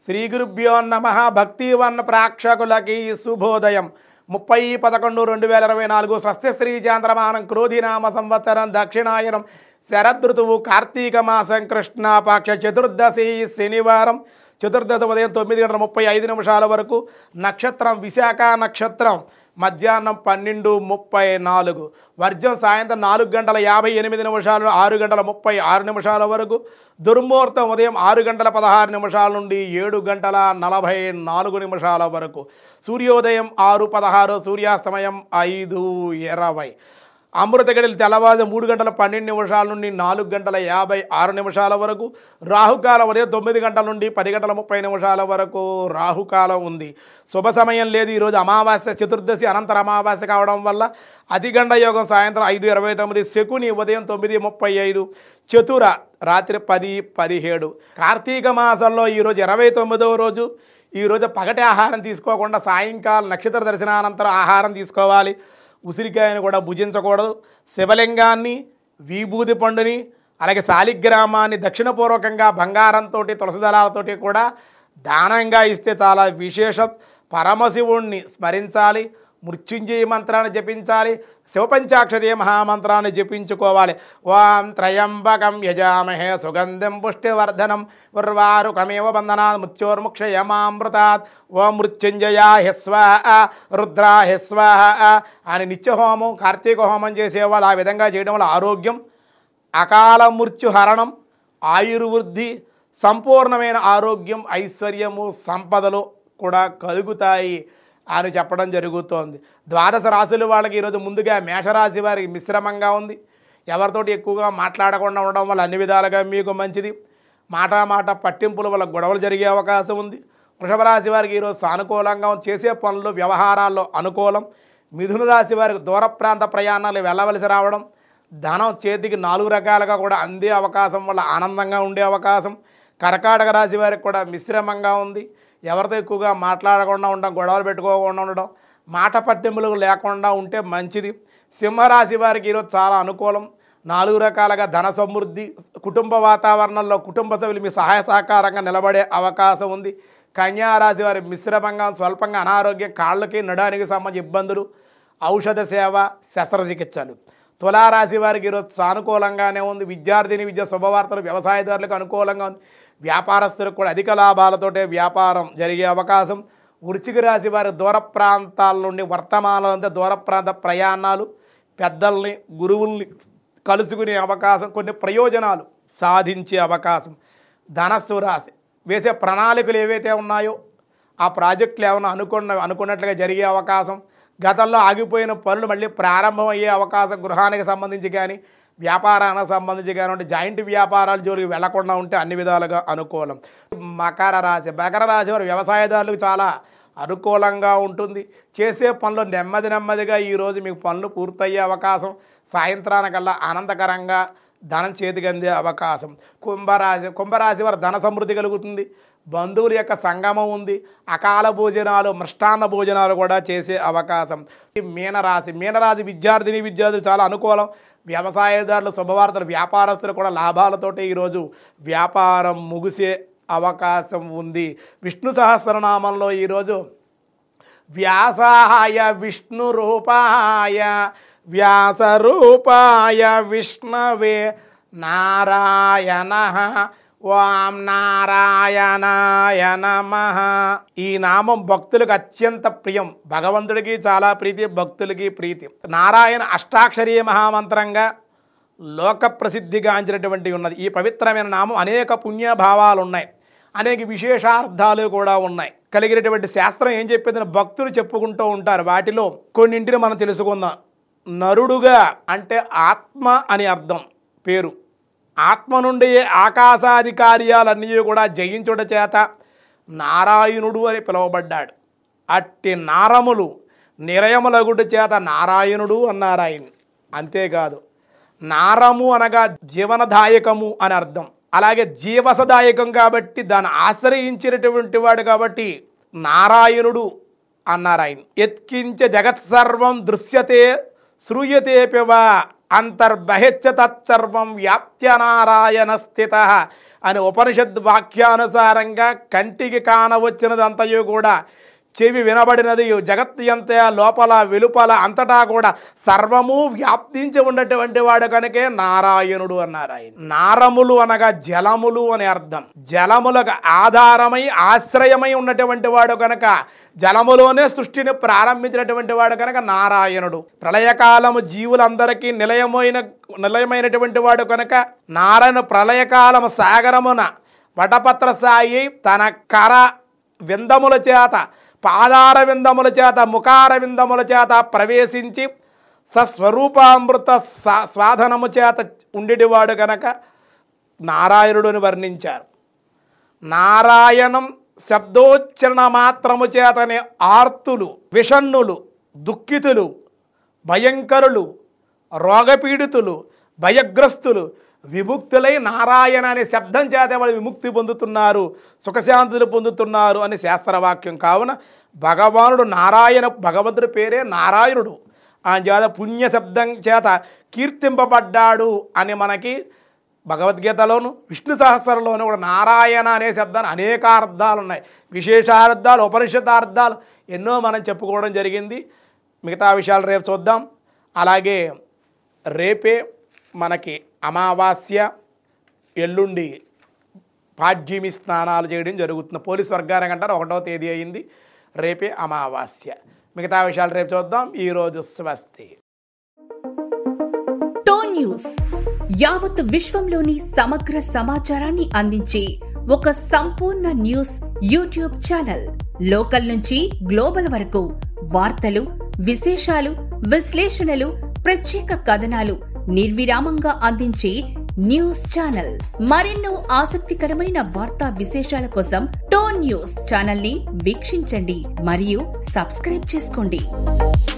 శ్రీ గురుభ్యో నమ భక్తివన్ ప్రేక్షకులకి శుభోదయం ముప్పై పదకొండు రెండు వేల ఇరవై నాలుగు స్వస్తి శ్రీ చాంద్రమానం క్రోధినామ సంవత్సరం దక్షిణాయనం శరదృతువు కార్తీక మాసం కృష్ణాపక్ష చతుర్దశి శనివారం చతుర్దశ ఉదయం తొమ్మిది గంటల ముప్పై ఐదు నిమిషాల వరకు నక్షత్రం విశాఖ నక్షత్రం మధ్యాహ్నం పన్నెండు ముప్పై నాలుగు వర్జం సాయంత్రం నాలుగు గంటల యాభై ఎనిమిది నిమిషాలు ఆరు గంటల ముప్పై ఆరు నిమిషాల వరకు దుర్ముహూర్తం ఉదయం ఆరు గంటల పదహారు నిమిషాల నుండి ఏడు గంటల నలభై నాలుగు నిమిషాల వరకు సూర్యోదయం ఆరు పదహారు సూర్యాస్తమయం ఐదు ఇరవై అమృత గడిలు తెల్లవారు మూడు గంటల పన్నెండు నిమిషాల నుండి నాలుగు గంటల యాభై ఆరు నిమిషాల వరకు రాహుకాలం ఉదయం తొమ్మిది గంటల నుండి పది గంటల ముప్పై నిమిషాల వరకు రాహుకాలం ఉంది శుభ సమయం లేదు ఈరోజు అమావాస్య చతుర్దశి అనంతర అమావాస్య కావడం వల్ల అతిగండ యోగం సాయంత్రం ఐదు ఇరవై తొమ్మిది శకుని ఉదయం తొమ్మిది ముప్పై ఐదు చతుర రాత్రి పది పదిహేడు కార్తీక మాసంలో ఈరోజు ఇరవై తొమ్మిదవ రోజు ఈరోజు పగటి ఆహారం తీసుకోకుండా సాయంకాలం నక్షత్ర దర్శనానంతరం ఆహారం తీసుకోవాలి ఉసిరికాయను కూడా భుజించకూడదు శివలింగాన్ని విభూది పండుని అలాగే శాలిగ్రామాన్ని దక్షిణపూర్వకంగా బంగారంతో తులసి దళాలతోటి కూడా దానంగా ఇస్తే చాలా విశేషం పరమశివుణ్ణి స్మరించాలి మృత్యుంజయ మంత్రాన్ని జపించాలి శివపంచాక్షరీ మహామంత్రాన్ని జపించుకోవాలి ఓం త్రయంబకం యజామహే సుగంధం పుష్టివర్ధనం ఉర్వారుకమేవ బంధనా మృత్యోర్ముక్షయమామృతాత్ ఓం మృత్యుంజయ హిస్వాహ రుద్రా హిస్వాహ అని నిత్యహోమం కార్తీక హోమం చేసేవాళ్ళు ఆ విధంగా చేయడం వల్ల ఆరోగ్యం అకాల మృత్యుహరణం ఆయుర్వృద్ధి సంపూర్ణమైన ఆరోగ్యం ఐశ్వర్యము సంపదలు కూడా కలుగుతాయి అని చెప్పడం జరుగుతోంది ద్వాదశ రాశుల వాళ్ళకి ఈరోజు ముందుగా మేషరాశి వారికి మిశ్రమంగా ఉంది ఎవరితోటి ఎక్కువగా మాట్లాడకుండా ఉండడం వల్ల అన్ని విధాలుగా మీకు మంచిది మాట మాట పట్టింపుల వల్ల గొడవలు జరిగే అవకాశం ఉంది వృషభ రాశి వారికి ఈరోజు సానుకూలంగా ఉంది. చేసే పనులు వ్యవహారాల్లో అనుకూలం మిథున రాశి వారికి దూర ప్రాంత ప్రయాణాలు వెళ్ళవలసి రావడం ధనం చేతికి నాలుగు రకాలుగా కూడా అందే అవకాశం వల్ల ఆనందంగా ఉండే అవకాశం కర్కాటక రాశి వారికి కూడా మిశ్రమంగా ఉంది ఎవరితో ఎక్కువగా మాట్లాడకుండా ఉండడం గొడవలు పెట్టుకోకుండా ఉండడం మాట పట్టింపులు లేకుండా ఉంటే మంచిది సింహరాశి వారికి ఈరోజు చాలా అనుకూలం నాలుగు రకాలుగా ధన సమృద్ధి కుటుంబ వాతావరణంలో కుటుంబ సభ్యులు మీ సహాయ సహకారంగా నిలబడే అవకాశం ఉంది కన్యా రాశి వారి మిశ్రమంగా స్వల్పంగా అనారోగ్యం కాళ్ళకి నడానికి సంబంధించి ఇబ్బందులు ఔషధ సేవ శస్త్రచికిత్సలు తులారాశి వారికి ఈరోజు సానుకూలంగానే ఉంది విద్యార్థిని విద్య శుభవార్తలు వ్యవసాయదారులకు అనుకూలంగా ఉంది వ్యాపారస్తులకు కూడా అధిక లాభాలతోటే వ్యాపారం జరిగే అవకాశం వృచ్చిక రాశి వారి దూర ప్రాంతాల నుండి వర్తమానాలంతా దూర ప్రాంత ప్రయాణాలు పెద్దల్ని గురువుల్ని కలుసుకునే అవకాశం కొన్ని ప్రయోజనాలు సాధించే అవకాశం ధనస్సు రాశి వేసే ప్రణాళికలు ఏవైతే ఉన్నాయో ఆ ప్రాజెక్టులు ఏమైనా అనుకున్న అనుకున్నట్లుగా జరిగే అవకాశం గతంలో ఆగిపోయిన పనులు మళ్ళీ ప్రారంభమయ్యే అవకాశం గృహానికి సంబంధించి కానీ వ్యాపారానికి సంబంధించి కానీ ఉంటే జాయింట్ వ్యాపారాలు జోలికి వెళ్లకుండా ఉంటే అన్ని విధాలుగా అనుకూలం మకర రాశి మకర రాశి వారు వ్యవసాయదారులకు చాలా అనుకూలంగా ఉంటుంది చేసే పనులు నెమ్మది నెమ్మదిగా ఈరోజు మీకు పనులు పూర్తయ్యే అవకాశం సాయంత్రానికల్లా ఆనందకరంగా ధనం చేతికి అందే అవకాశం కుంభరాశి కుంభరాశి వారు ధన సమృద్ధి కలుగుతుంది బంధువుల యొక్క సంగమం ఉంది అకాల భోజనాలు మృష్టాన్న భోజనాలు కూడా చేసే అవకాశం ఈ మీనరాశి మీనరాశి విద్యార్థిని విద్యార్థులు చాలా అనుకూలం వ్యవసాయదారులు శుభవార్తలు వ్యాపారస్తులు కూడా లాభాలతోటి ఈరోజు వ్యాపారం ముగిసే అవకాశం ఉంది విష్ణు సహస్రనామంలో ఈరోజు వ్యాసాయ విష్ణు రూపాయ వ్యాస రూపాయ విష్ణవే నారాయణ ఓం నారాయణాయ నమ ఈ నామం భక్తులకు అత్యంత ప్రియం భగవంతుడికి చాలా ప్రీతి భక్తులకి ప్రీతి నారాయణ అష్టాక్షరీ మహామంత్రంగా లోక ప్రసిద్ధిగాంచినటువంటి ఉన్నది ఈ పవిత్రమైన నామం అనేక పుణ్యభావాలు ఉన్నాయి అనేక విశేషార్థాలు కూడా ఉన్నాయి కలిగినటువంటి శాస్త్రం ఏం చెప్పిందని భక్తులు చెప్పుకుంటూ ఉంటారు వాటిలో కొన్నింటిని మనం తెలుసుకుందాం నరుడుగా అంటే ఆత్మ అని అర్థం పేరు ఆత్మ నుండి ఆకాశాది కార్యాలన్నీ కూడా జయించుట చేత నారాయణుడు అని పిలువబడ్డాడు అట్టి నారములు నిరయములగుడు చేత నారాయణుడు అన్నారాయణ అంతేకాదు నారము అనగా జీవనదాయకము అని అర్థం అలాగే జీవసదాయకం కాబట్టి దాన్ని ఆశ్రయించినటువంటి వాడు కాబట్టి నారాయణుడు అన్నారాయణ ఎత్కించ జగత్ సర్వం దృశ్యతే శ్రూయతే పివ అంతర్బహిత్య తత్సర్వం వ్యాప్త్య నారాయణ స్థిత అని ఉపనిషత్ వాక్యానుసారంగా కంటికి కానవచ్చినదంతయు కూడా చెవి వినబడినది జగత్తు అంతే లోపల వెలుపల అంతటా కూడా సర్వము వ్యాప్తించి ఉన్నటువంటి వాడు కనుకే నారాయణుడు అన్నారు ఆయన నారములు అనగా జలములు అని అర్థం జలములకు ఆధారమై ఆశ్రయమై ఉన్నటువంటి వాడు కనుక జలములోనే సృష్టిని ప్రారంభించినటువంటి వాడు కనుక నారాయణుడు ప్రళయకాలము జీవులందరికీ నిలయమైన నిలయమైనటువంటి వాడు కనుక నారాయణ ప్రళయకాలము సాగరమున వటపత్ర సాయి తన కర విందముల చేత పాదార విందముల చేత ముఖార విందముల చేత ప్రవేశించి సస్వరూపామృత సా- స్వాధనము చేత ఉండిటివాడు గనక నారాయణుడుని వర్ణించారు నారాయణం శబ్దోచ్చరణ మాత్రము చేతనే ఆర్తులు విషణ్ణులు దుఃఖితులు భయంకరులు రోగపీడితులు భయగ్రస్తులు విముక్తులై నారాయణ అనే శబ్దం చేత వాళ్ళు విముక్తి పొందుతున్నారు సుఖశాంతులు పొందుతున్నారు అని శాస్త్రవాక్యం కావున భగవానుడు నారాయణ భగవంతుడి పేరే నారాయణుడు ఆయన చేత పుణ్య శబ్దం చేత కీర్తింపబడ్డాడు అని మనకి భగవద్గీతలోను విష్ణు సహస్రంలోను కూడా నారాయణ అనే శబ్దాన్ని అనేక అర్థాలు ఉన్నాయి విశేషార్థాలు ఉపనిషదార్థాలు ఎన్నో మనం చెప్పుకోవడం జరిగింది మిగతా విషయాలు రేపు చూద్దాం అలాగే రేపే మనకి అమావాస్య ఎల్లుండి పాడ్యమి స్నానాలు చేయడం జరుగుతుంది పోలీస్ వర్గానికి అంటారు ఒకటో తేదీ అయింది రేపే అమావాస్య మిగతా విషయాలు రేపు చూద్దాం ఈరోజు స్వస్తి టోన్ న్యూస్ యావత్ విశ్వంలోని సమగ్ర సమాచారాన్ని అందించే ఒక సంపూర్ణ న్యూస్ యూట్యూబ్ ఛానల్ లోకల్ నుంచి గ్లోబల్ వరకు వార్తలు విశేషాలు విశ్లేషణలు ప్రత్యేక కథనాలు నిర్విరామంగా అందించే న్యూస్ ఛానల్ మరెన్నో ఆసక్తికరమైన వార్తా విశేషాల కోసం టోన్ న్యూస్ ఛానల్ ని వీక్షించండి మరియు సబ్స్క్రైబ్ చేసుకోండి